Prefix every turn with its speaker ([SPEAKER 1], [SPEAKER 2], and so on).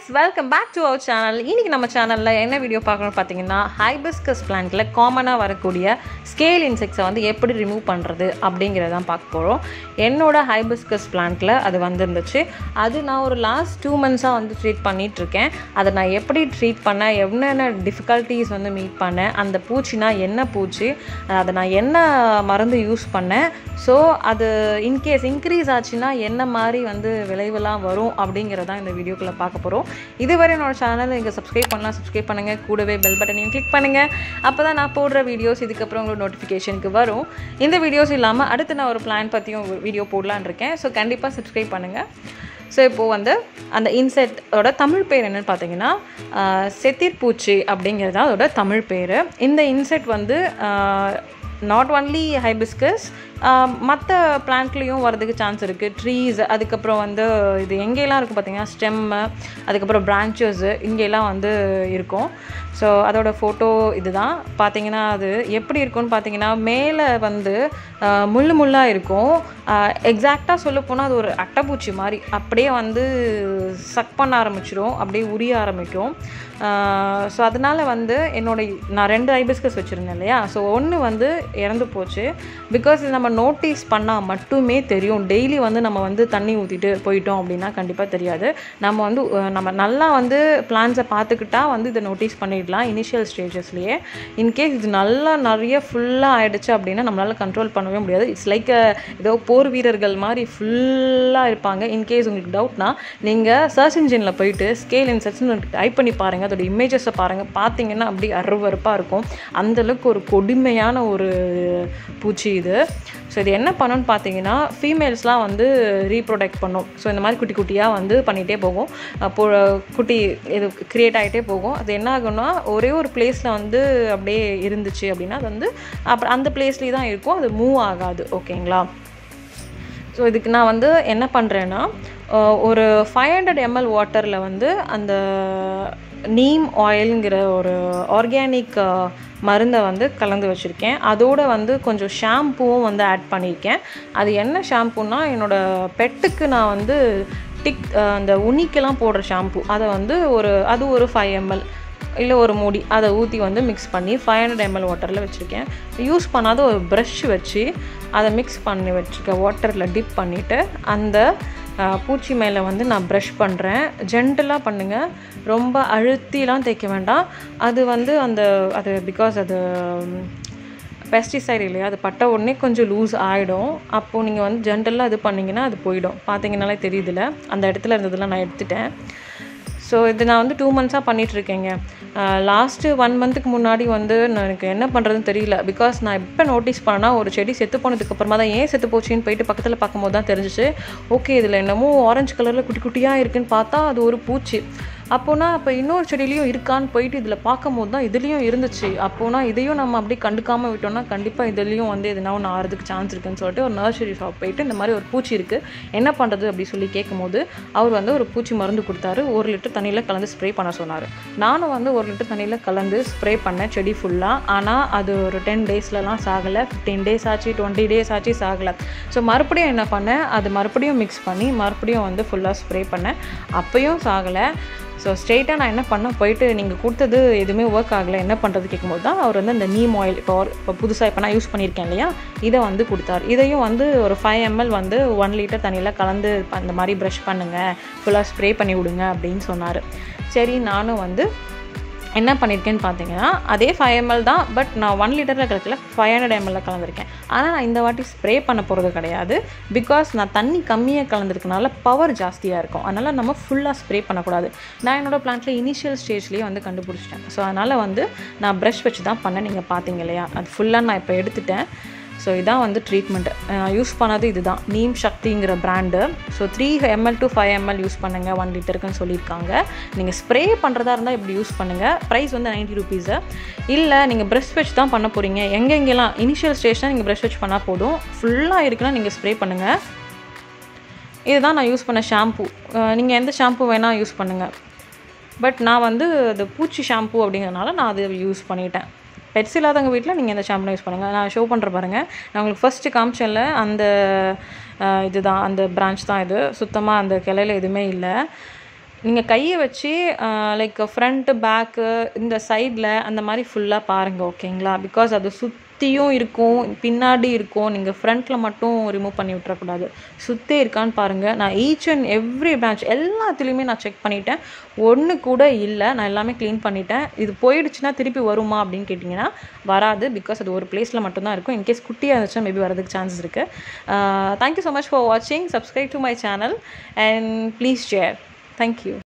[SPEAKER 1] welcome back to our channel இன்றைக்கி நம்ம சேனலில் என்ன வீடியோ பார்க்கணும்னு பார்த்தீங்கன்னா ஹைபிஸ்கஸ் பிளான்ட்டில் காமனாக வரக்கூடிய ஸ்கேல் இன்செக்ட்ஸை வந்து எப்படி ரிமூவ் பண்ணுறது அப்படிங்கிறதான் பார்க்க போகிறோம் என்னோட ஹைபிஸ்கஸ் பிளான்ட்டில் அது வந்துருந்துச்சு அது நான் ஒரு லாஸ்ட் டூ மந்த்ஸாக வந்து ட்ரீட் பண்ணிகிட்ருக்கேன் அதை நான் எப்படி ட்ரீட் பண்ணேன் என்னென்ன டிஃபிகல்ட்டிஸ் வந்து மீட் பண்ணேன் அந்த பூச்சினா என்ன பூச்சி அதை நான் என்ன மருந்து யூஸ் பண்ணேன் ஸோ அது இன்கேஸ் இன்க்ரீஸ் ஆச்சுன்னா என்ன மாதிரி வந்து விளைவுலாம் வரும் அப்படிங்கிறதான் இந்த வீடியோக்குள்ளே பார்க்க போகிறோம் இதுவரை என்னோட சேனல் நீங்கள் சப்ஸ்கிரைப் பண்ணலாம் சப்ஸ்கிரைப் பண்ணுங்கள் கூடவே பெல் பட்டனையும் கிளிக் பண்ணுங்கள் அப்போ தான் நான் போடுற வீடியோஸ் இதுக்கப்புறம் உங்களுக்கு நோட்டிஃபிகேஷனுக்கு வரும் இந்த வீடியோஸ் இல்லாமல் அடுத்து நான் ஒரு பிளான் பற்றியும் வீடியோ போடலான் இருக்கேன் ஸோ கண்டிப்பாக சப்ஸ்கிரைப் பண்ணுங்கள் ஸோ இப்போது வந்து அந்த இன்செக்டோட தமிழ் பேர் என்னென்னு பார்த்தீங்கன்னா செத்திர்பூச்சி அப்படிங்கிறது தான் அதோட தமிழ் பேர் இந்த இன்செக்ட் வந்து நாட் ஒன்லி ஹைபிஸ்கஸ் மற்ற பிளான்ட்லேயும் வரதுக்கு சான்ஸ் இருக்குது ட்ரீஸ் அதுக்கப்புறம் வந்து இது எங்கெல்லாம் இருக்கும் பார்த்தீங்கன்னா ஸ்டெம்மு அதுக்கப்புறம் பிரான்ச்சஸ்ஸு இங்கெல்லாம் வந்து இருக்கும் ஸோ அதோட ஃபோட்டோ இதுதான் பார்த்தீங்கன்னா அது எப்படி இருக்கும்னு பார்த்தீங்கன்னா மேலே வந்து முள்ளு முள்ளாக இருக்கும் எக்ஸாக்டாக சொல்ல போனால் அது ஒரு அட்டைப்பூச்சி மாதிரி அப்படியே வந்து சக் பண்ண ஆரம்பிச்சிடும் அப்படியே உரிய ஆரம்பிக்கும் ஸோ அதனால் வந்து என்னோட நான் ரெண்டு ஐபிஸ்கஸ் வச்சுருந்தேன் இல்லையா ஸோ ஒன்று வந்து இறந்து போச்சு பிகாஸ் நம்ம நோட்டீஸ் பண்ணால் மட்டுமே தெரியும் டெய்லி வந்து நம்ம வந்து தண்ணி ஊற்றிட்டு போயிட்டோம் அப்படின்னா கண்டிப்பாக தெரியாது நம்ம வந்து நம்ம நல்லா வந்து பிளான்ஸை பார்த்துக்கிட்டா வந்து இதை நோட்டீஸ் பண்ணிடலாம் இனிஷியல் ஸ்டேஜஸ்லேயே இன்கேஸ் இது நல்லா நிறைய ஃபுல்லாக ஆகிடுச்சு அப்படின்னா நம்மளால் கண்ட்ரோல் பண்ணவே முடியாது இட்ஸ் லைக் ஏதோ போர் வீரர்கள் மாதிரி ஃபுல்லாக இருப்பாங்க இன்கேஸ் உங்களுக்கு டவுட்னா நீங்கள் சர்ச் இன்ஜினில் போயிட்டு ஸ்கேல் இன்செக்ட்ஸ்னு டைப் பண்ணி பாருங்கள் அதோட இமேஜஸை பாருங்கள் பார்த்தீங்கன்னா அப்படி அருவறுப்பாக இருக்கும் அந்தளவுக்கு ஒரு கொடுமையான ஒரு பூச்சி இது ஸோ இது என்ன பண்ணணும்னு பார்த்தீங்கன்னா ஃபீமேல்ஸ்லாம் வந்து ரீப்ரொடக்ட் பண்ணும் ஸோ இந்த மாதிரி குட்டி குட்டியாக வந்து பண்ணிகிட்டே போகும் அப்போ குட்டி இது க்ரியேட் ஆகிட்டே போகும் அது என்ன ஆகும்னா ஒரே ஒரு பிளேஸில் வந்து அப்படியே இருந்துச்சு அப்படின்னா அது வந்து அப்புறம் அந்த பிளேஸ்லேயே தான் இருக்கும் அது மூவ் ஆகாது ஓகேங்களா ஸோ இதுக்கு நான் வந்து என்ன பண்ணுறேன்னா ஒரு ஃபைவ் ஹண்ட்ரட் எம்எல் வாட்டரில் வந்து அந்த நீம் ஆயிலுங்கிற ஒரு ஆர்கானிக் மருந்தை வந்து கலந்து வச்சுருக்கேன் அதோடு வந்து கொஞ்சம் ஷாம்புவும் வந்து ஆட் பண்ணியிருக்கேன் அது என்ன ஷாம்புனா என்னோடய பெட்டுக்கு நான் வந்து டிக் அந்த உனிக்கெல்லாம் போடுற ஷாம்பு அதை வந்து ஒரு அது ஒரு ஃபைவ் எம்எல் இல்லை ஒரு மூடி அதை ஊற்றி வந்து மிக்ஸ் பண்ணி ஃபைவ் ஹண்ட்ரட் எம்எல் வாட்டரில் வச்சுருக்கேன் யூஸ் பண்ணாத ஒரு ப்ரஷ் வச்சு அதை மிக்ஸ் பண்ணி வச்சுருக்கேன் வாட்டரில் டிப் பண்ணிவிட்டு அந்த பூச்சி மேலே வந்து நான் ப்ரஷ் பண்ணுறேன் ஜென்டலாக பண்ணுங்கள் ரொம்ப அழுத்திலாம் தேய்க்க வேண்டாம் அது வந்து அந்த அது பிகாஸ் அது பெஸ்டிசைடு இல்லையா அது பட்ட உடனே கொஞ்சம் லூஸ் ஆகிடும் அப்போது நீங்கள் வந்து ஜென்டலாக இது பண்ணிங்கன்னா அது போயிடும் பார்த்தீங்கனாலே தெரியுதுல அந்த இடத்துல இருந்ததெல்லாம் நான் எடுத்துட்டேன் ஸோ இது நான் வந்து டூ மந்த்ஸாக பண்ணிகிட்ருக்கேங்க லாஸ்ட்டு ஒன் மந்த்துக்கு முன்னாடி வந்து நான் எனக்கு என்ன பண்ணுறதுன்னு தெரியல பிகாஸ் நான் எப்போ நோட்டீஸ் பண்ணால் ஒரு செடி செத்து போனதுக்கு அப்புறமா தான் ஏன் செத்து போச்சுன்னு போயிட்டு பக்கத்தில் பார்க்கும்போது தான் தெரிஞ்சிச்சு ஓகே இதில் என்னமோ ஆரஞ்சு கலரில் குட்டி குட்டியாக இருக்குன்னு பார்த்தா அது ஒரு பூச்சி அப்போனா அப்போ இன்னொரு செடியிலையும் இருக்கான்னு போயிட்டு இதில் பார்க்கும்போது தான் இதுலேயும் இருந்துச்சு அப்போனா இதையும் நம்ம அப்படியே கண்டுக்காமல் விட்டோம்னா கண்டிப்பாக இதுலேயும் வந்து எதுனா ஒன்று ஆறதுக்கு சான்ஸ் இருக்குன்னு சொல்லிட்டு ஒரு நர்சரி ஷாப் போயிட்டு இந்த மாதிரி ஒரு பூச்சி இருக்குது என்ன பண்ணுறது அப்படி சொல்லி கேட்கும்போது அவர் வந்து ஒரு பூச்சி மருந்து கொடுத்தாரு ஒரு லிட்டர் தண்ணியில் கலந்து ஸ்ப்ரே பண்ண சொன்னார் நானும் வந்து ஒரு லிட்டர் தண்ணியில் கலந்து ஸ்ப்ரே பண்ணேன் செடி ஃபுல்லாக ஆனால் அது ஒரு டென் டேஸ்லலாம் சாகலை ஃபிஃப்டீன் டேஸ் ஆச்சு டுவெண்ட்டி டேஸ் ஆச்சு சாகலை ஸோ மறுபடியும் என்ன பண்ணேன் அது மறுபடியும் மிக்ஸ் பண்ணி மறுபடியும் வந்து ஃபுல்லாக ஸ்ப்ரே பண்ணேன் அப்போயும் சாகலை ஸோ ஸ்ட்ரெயிட்டாக நான் என்ன பண்ணேன் போயிட்டு நீங்கள் கொடுத்தது எதுவுமே ஒர்க் ஆகலை என்ன பண்ணுறது கேட்கும்போது தான் அவர் வந்து அந்த நீம் ஆயில் இப்போ இப்போ புதுசாக இப்போ நான் யூஸ் பண்ணியிருக்கேன் இல்லையா இதை வந்து கொடுத்தாரு இதையும் வந்து ஒரு ஃபைவ் எம்எல் வந்து ஒன் லிட்டர் தண்ணியில் கலந்து அந்த மாதிரி ப்ரஷ் பண்ணுங்கள் ஃபுல்லாக ஸ்ப்ரே பண்ணி விடுங்க அப்படின்னு சொன்னார் சரி நானும் வந்து என்ன பண்ணியிருக்கேன்னு பார்த்தீங்கன்னா அதே ஃபைவ் எம்எல் தான் பட் நான் ஒன் லிட்டரில் கலக்கல ஃபைவ் ஹண்ட்ரட் எம்எல்ல கலந்துருக்கேன் ஆனால் நான் இந்த வாட்டி ஸ்ப்ரே பண்ண போகிறது கிடையாது பிகாஸ் நான் தண்ணி கம்மியாக கலந்துருக்கனால பவர் ஜாஸ்தியாக இருக்கும் அதனால் நம்ம ஃபுல்லாக ஸ்ப்ரே பண்ணக்கூடாது நான் என்னோடய பிளான்ட்டில் இனிஷியல் ஸ்டேஜ்லேயே வந்து கண்டுபிடிச்சிட்டேன் ஸோ அதனால் வந்து நான் ப்ரஷ் வச்சு தான் பண்ணேன் நீங்கள் பார்த்தீங்க இல்லையா அது ஃபுல்லாக நான் இப்போ எடுத்துட்டேன் ஸோ இதான் வந்து ட்ரீட்மெண்ட் நான் யூஸ் பண்ணது இதுதான் நீம் சக்திங்கிற brand so three ML to five ML use பண்ணுங்கள் ஒன் லிட்டருக்குன்னு சொல்லியிருக்காங்க நீங்கள் ஸ்ப்ரே பண்ணுறதா இருந்தால் இப்படி யூஸ் பண்ணுங்கள் ப்ரைஸ் வந்து நைன்ட்டி ருபீஸு இல்லை நீங்கள் ப்ரெஷ் வச்சு தான் பண்ண போகிறீங்க எங்கெங்கெல்லாம் இனிஷியல் ஸ்டேஜ்னால் நீங்கள் ப்ரெஷ் வச்சு பண்ணால் போதும் ஃபுல்லாக இருக்குன்னா நீங்கள் ஸ்ப்ரே பண்ணுங்கள் இதுதான் நான் யூஸ் பண்ண ஷாம்பு நீங்கள் எந்த ஷாம்பு வேணால் யூஸ் பண்ணுங்கள் பட் நான் வந்து அது பூச்சி ஷாம்பு அப்படிங்கிறதுனால நான் அது யூஸ் பண்ணிட்டேன் பெட்ஸ் இல்லாதவங்க வீட்டில் நீங்கள் இந்த ஷாம்பு யூஸ் பண்ணுங்கள் நான் ஷோ பண்ணுற பாருங்கள் நான் உங்களுக்கு ஃபஸ்ட்டு காமிச்சேன்ல அந்த இதுதான் அந்த பிரான்ச் தான் இது சுத்தமாக அந்த கிளையில எதுவுமே இல்லை நீங்கள் கையை வச்சு லைக் ஃப்ரண்ட்டு பேக்கு இந்த சைடில் அந்த மாதிரி ஃபுல்லாக பாருங்கள் ஓகேங்களா பிகாஸ் அது சுற்றியும் இருக்கும் பின்னாடி இருக்கும் நீங்கள் ஃப்ரண்ட்டில் மட்டும் ரிமூவ் பண்ணி விட்டுறக்கூடாது சுற்றி இருக்கான்னு பாருங்கள் நான் ஈச் அண்ட் எவ்ரி பிரான்ச் எல்லாத்துலேயுமே நான் செக் பண்ணிட்டேன் ஒன்று கூட இல்லை நான் எல்லாமே க்ளீன் பண்ணிட்டேன் இது போயிடுச்சுன்னா திருப்பி வருமா அப்படின்னு கேட்டிங்கன்னா வராது பிகாஸ் அது ஒரு பிளேஸில் மட்டும்தான் இருக்கும் இன்கேஸ் குட்டியாக இருந்துச்சுன்னா மேபி வரதுக்கு சான்சஸ் இருக்குது தேங்க்யூ ஸோ மச் ஃபார் வாட்சிங் subscribe to my channel and please share thank you